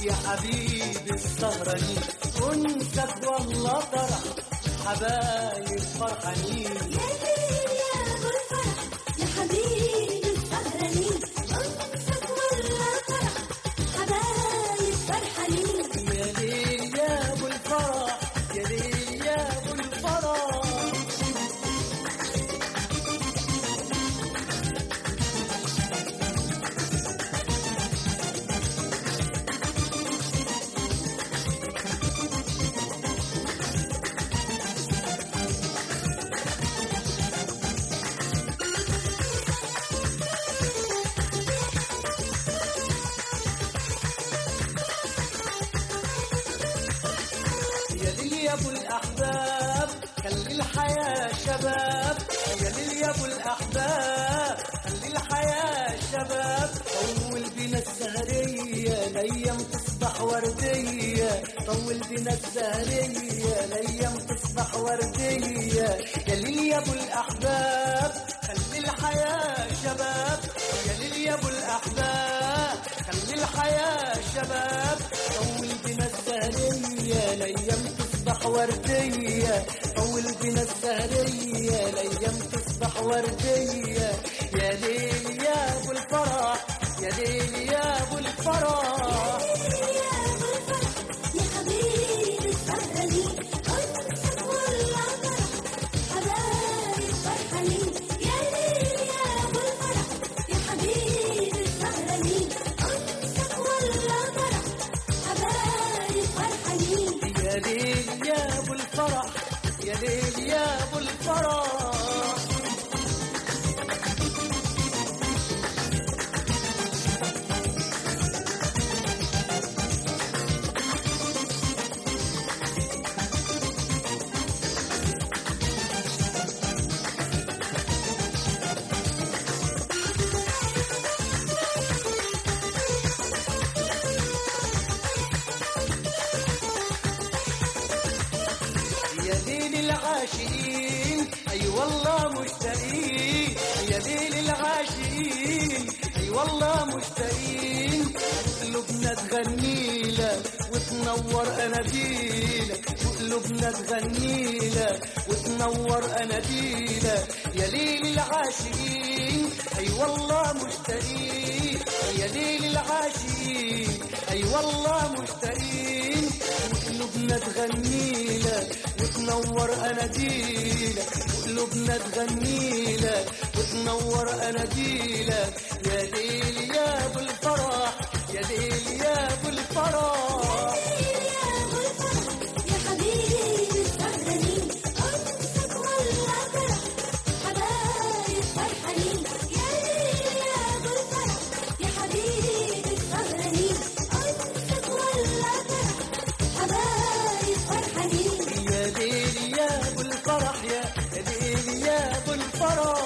يا حبيبي السهرانين انسك والله طرح حبايب فرحانين يا ليل يا ابو الفرح يا حبيبي السهرانين انسك ولا فرح حبايب فرحانين يا ليل يا ابو الفرح يا ليل يا ابو الفرح يا ليل يا ابو الاحباب خلي الحياه شباب يا ليل يا ابو الاحباب خلي الحياه شباب طول بينا السهريه الايام تصبح ورديه طول بينا السهريه الايام تصبح ورديه يا ليل يا ابو الاحباب خلي الحياه شباب يا ليل يا ابو الاحباب خلي الحياه شباب طول بينا السهريه الايام تصبح ورديه طول بينا السهريه الايام تصبح ورديه يا ليل يا ابو الفرح يا ليل يا ابو الفرح يا ابو الفرح يا حبيبي السهرانين انسك ولا فرح حبايب فرحانين يا ليل يا ابو الفرح يا حبيبي السهرانين انسك ولا فرح حبايب فرحانين يا ليل يا ابو الفرح يا ليل يا ابو الفرح يا ليل العاشقين اي والله مشتاقين يا ليل العاشقين اي والله مشتاقين قلوبنا تغني لك وتنور اناديلك وقلوبنا تغني لك وتنور اناديلك يا ليل العاشقين اي والله مشتاقين يا ليل العاشقين اي والله مشتاقين وقلوبنا تغني لك وتنور اناديلك وقلوبنا تغني لك وتنور اناديلك يا ليل يا ابو الفرح يا ليل يا ابو الفرح يا ابو الفرح يا حبيبي السهرانين انسك ولا فرح حبايب فرحانين يا ليل يا ابو الفرح يا حبيبي السهرانين انسك ولا فرح حبايب فرحانين يا ليل يا ابو الفرح يا يا ليل يا ابو الفرح